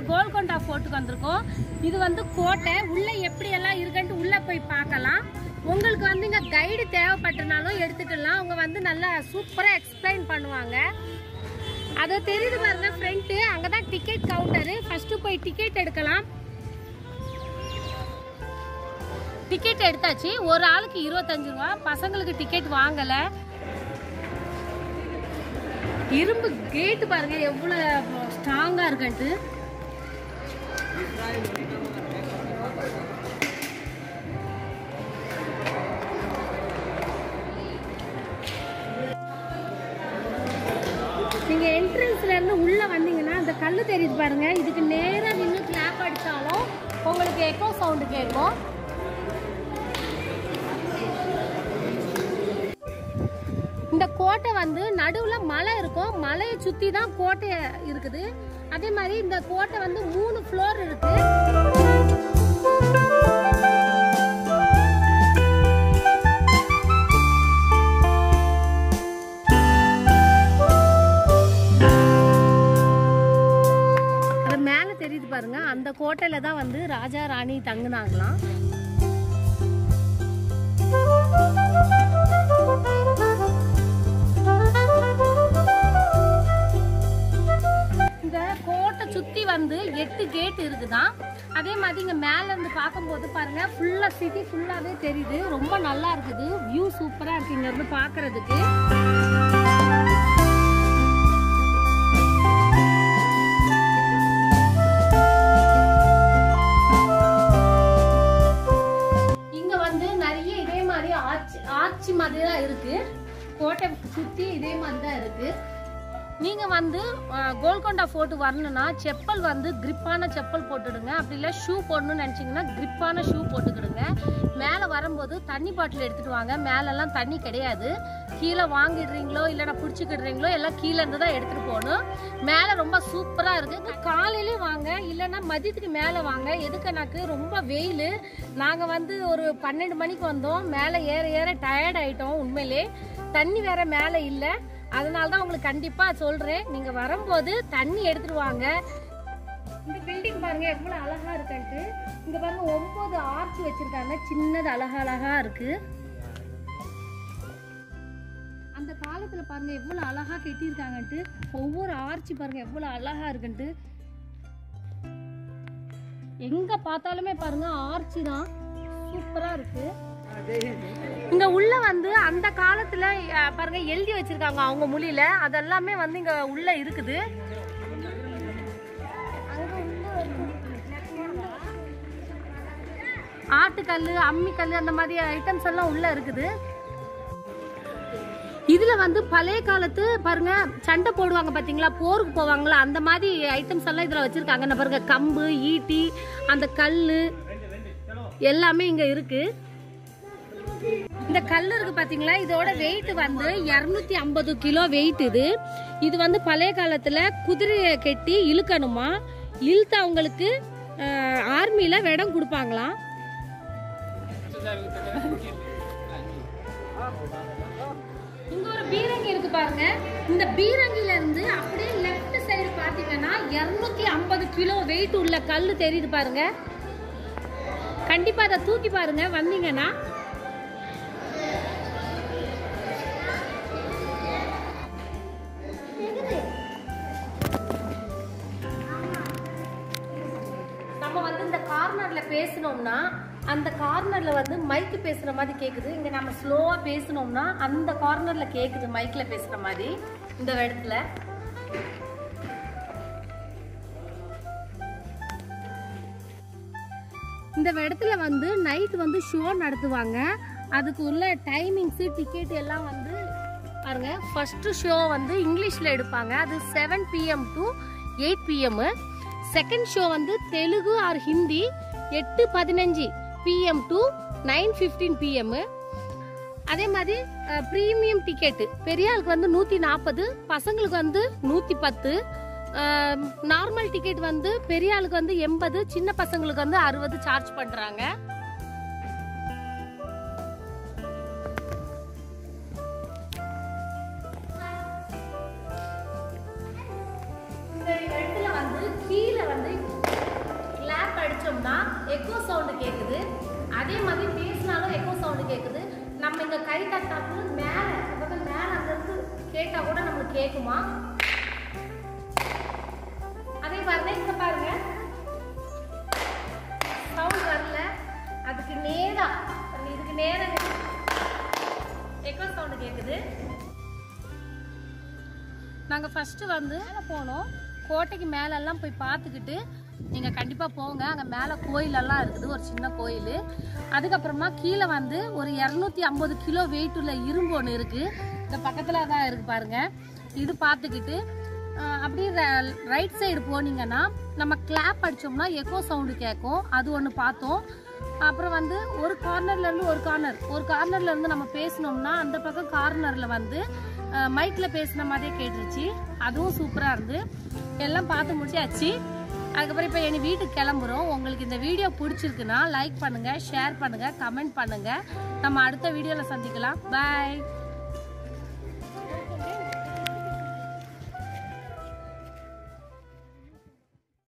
கோல்கொண்டா ஃபோர்ட்டுக்கு வந்திருக்கோம் இது வந்து கோட்டை உள்ள எப்படி எல்லாம் இருக்குன்ட்டு உள்ள போய் பார்க்கலாம் உங்களுக்கு வந்து இங்க கைடு தேவைப்பட்டனாலும் எடுத்துக்கலாம் அவங்க வந்து நல்லா சூப்பரா எக்ஸ்பிளைன் பண்ணுவாங்க அது தெரியுது பாருங்க ஃப்ரண்ட்டு அங்கதான் டிக்கெட் கவுண்டரு ஃபர்ஸ்ட் போய் டிக்கெட் எடுக்கலாம் டிக்கெட் எடுத்தாச்சு ஒரு ஆளுக்கு இருபத்தஞ்சு ரூபா பசங்களுக்கு டிக்கெட் வாங்கல இரும்பு கேட் பாருங்க எவ்வளவு ஸ்ட்ராங்கா இருக்குன்ட்டு நீங்க என்ட்ரன்ஸ்ல இருந்து உள்ள வந்தீங்கன்னா அந்த கல்லு தெரியுது பாருங்க இதுக்கு நேரா நின்று கிளாப் அடிச்சாலும் உங்களுக்கு எக்கோ சவுண்டு கேட்கும் இந்த கோட்டை வந்து நடுவுல மலை இருக்கும் மலையை சுத்தி தான் கோட்டை இருக்குது அதே மாதிரி இந்த கோட்டை வந்து மூணு ஃப்ளோர் இருக்கு அது மேல தெரியுது பாருங்க அந்த கோட்டையில தான் வந்து ராஜா ராணி தங்குனாங்களாம் இந்த கோட்டை சுத்தி வந்து எட்டு கேட் இருக்குதான் அதே மாதிரி இங்க மேல இருந்து பார்க்கும்போது பாருங்க ஃபுல்லா சிட்டி ஃபுல்லாவே தெரியுது ரொம்ப நல்லா இருக்குது வியூ சூப்பரா இருக்கு இங்க இருந்து பாக்குறதுக்கு இங்க வந்து நிறைய இதே மாதிரி ஆட்சி ஆட்சி மாதிரி தான் இருக்கு கோட்டை சுத்தி இதே மாதிரி தான் இருக்கு நீங்க வந்து அஹ், கோல்கொண்டா ஃபோர்ட் வரணும்னா செப்பல் வந்து கிரிப்பான செப்பல் போட்டுடுங்க அப்படி இல்லை ஷூ போடணும்னு நினச்சிங்கன்னா கிரிப்பான ஷூ போட்டுக்கிடுங்க மேலே வரும்போது தண்ணி பாட்டில் எடுத்துட்டு வாங்க மேலெல்லாம் தண்ணி கிடையாது கீழே வாங்கிடுறீங்களோ இல்லைன்னா பிடிச்சிக்கிடுறீங்களோ எல்லாம் கீழே இருந்து தான் எடுத்துட்டு போகணும் மேலே ரொம்ப சூப்பராக இருக்கு காலையிலே வாங்க இல்லைன்னா மதியத்துக்கு மேலே வாங்க எதுக்குனாக்கு ரொம்ப வெயில் நாங்கள் வந்து ஒரு பன்னெண்டு மணிக்கு வந்தோம் மேலே ஏற ஏற டயர்ட் ஆயிட்டோம் உண்மையிலே தண்ணி வேற மேலே இல்லை அதனால தான் உங்களுக்கு கண்டிப்பா சொல்றேன் நீங்க வரும்போது தண்ணி எடுத்துட்டு வாங்க இந்த பில்டிங் பாருங்க எவ்வளவு அழகா இருக்குன்ட்டு இங்க பாருங்க ஒன்பது ஆர்ச் வச்சிருக்காங்க சின்னது அழகா அழகா இருக்கு அந்த காலத்துல பாருங்க எவ்வளவு அழகா கட்டியிருக்காங்கன்ட்டு ஒவ்வொரு ஆர்ச்சி பாருங்க எவ்வளவு அழகா இருக்குன்ட்டு எங்க பார்த்தாலுமே பாருங்க ஆர்ச்சி தான் சூப்பரா இருக்கு இங்க உள்ள வந்து அந்த காலத்துல அஹ், பாருங்க எழுதி வச்சிருக்காங்க அவங்க மொழியில அதெல்லாமே வந்து இங்க உள்ள இருக்குது ஆட்டுக்கல் அம்மிக்கல் அந்த மாதிரி ஐட்டம்ஸ் எல்லாம் உள்ள இருக்குது இதுல வந்து பழைய காலத்து பாருங்க சண்டை போடுவாங்க பாத்தீங்களா போருக்கு போவாங்களா அந்த மாதிரி ஐட்டம்ஸ் எல்லாம் இதுல வச்சிருக்காங்க இந்த பாருங்க கம்பு ஈட்டி அந்த கல்லு எல்லாமே இங்க இருக்கு இந்த கல் இருக்கு பாத்தீங்களா இதோட வெயிட் வந்து 250 ஐம்பது கிலோ வெயிட் இது இது வந்து பழைய காலத்துல குதிரையை கட்டி இழுக்கணுமா இழுத்து அவங்களுக்கு ஆர்மியில விடம் கொடுப்பாங்களாம் இங்க ஒரு பீரங்கி இருக்கு பாருங்க இந்த பீரங்கில இருந்து அப்படியே லெஃப்ட் சைடு பாத்தீங்கன்னா 250 ஐம்பது கிலோ வெயிட் உள்ள கல் தெரியுது பாருங்க கண்டிப்பா அதை தூக்கி பாருங்க வந்தீங்கன்னா நம்ம வந்து இந்த கார்னர்ல பேசினோம்னா அந்த கார்னர்ல வந்து மைக் பேசுற மாதிரி கேக்குது இங்க நம்ம ஸ்லோவா பேசினோம்னா அந்த கார்னர்ல கேக்குது மைக்ல பேசுற மாதிரி இந்த இடத்துல இந்த இடத்துல வந்து நைட் வந்து ஷோ நடத்துவாங்க அதுக்கு உள்ள டைமிங்ஸு டிக்கெட் எல்லாம் வந்து பாருங்க ஃபர்ஸ்ட் ஷோ வந்து இங்கிலீஷ்ல எடுப்பாங்க அது seven PM to eight PM second show வந்து தெலுங்கு ஆர் ஹிந்தி எட்டு பதினஞ்சு PM to nine fifteen PM அதே மாதிரி ப்ரீமியம் டிக்கெட்டு பெரிய ஆளுக்கு வந்து நூற்றி நாற்பது பசங்களுக்கு வந்து நூற்றி பத்து நார்மல் டிக்கெட் வந்து பெரிய ஆளுக்கு வந்து எண்பது சின்ன பசங்களுக்கு வந்து அறுபது சார்ஜ் பண்ணுறாங்க இந்த இடத்துல வந்து கீழே வந்து அடிச்சோம்னா எக்கோ சவுண்டு கேட்குது அதே மாதிரி பேசினாலும் எக்கோ சவுண்டு கேட்குது நம்ம இங்க கை தட்டாப்பு மேல அதாவது மேல அங்கிருந்து கேட்டா கூட நம்மளுக்கு கேட்குமா அதே பாருங்க இங்க பாருங்க சவுண்ட் வரல அதுக்கு நேரா பாருங்க, இதுக்கு நேரா எக்கோ சவுண்டு கேட்குது நாங்கள் ஃபஸ்ட்டு வந்து மேலே போனோம் கோட்டைக்கு மேலெல்லாம் போய் பார்த்துக்கிட்டு நீங்கள் கண்டிப்பாக போங்க அங்கே மேலே கோயிலெல்லாம் இருக்குது ஒரு சின்ன கோயில் அதுக்கப்புறமா கீழே வந்து ஒரு இரநூத்தி ஐம்பது கிலோ வெயிட் உள்ள இரும்பு ஒன்று இருக்குது இந்த பக்கத்தில் தான் இருக்குது பாருங்கள் இது பார்த்துக்கிட்டு ஆஹ், அப்படியே ரைட் சைடு போனீங்கன்னா நம்ம கிளாப் அடிச்சோம்னா எக்கோ சவுண்டு கேட்கும் அது ஒன்று பார்த்தோம் அப்புறம் வந்து ஒரு கார்னர்ல இருந்து ஒரு கார்னர் ஒரு கார்னர்ல இருந்து நம்ம பேசினோம்னா அந்த பக்கம் கார்னர்ல வந்து மைக்ல பேசின மாதிரியே கேட்டுருச்சு அதுவும் சூப்பரா இருந்து எல்லாம் பார்த்து முடிச்சாச்சு அதுக்கப்புறம் இப்போ என் வீட்டுக்கு கிளம்புறோம் உங்களுக்கு இந்த வீடியோ பிடிச்சிருக்குன்னா லைக் பண்ணுங்க ஷேர் பண்ணுங்க கமெண்ட் பண்ணுங்க நம்ம அடுத்த வீடியோவில் சந்திக்கலாம் பாய்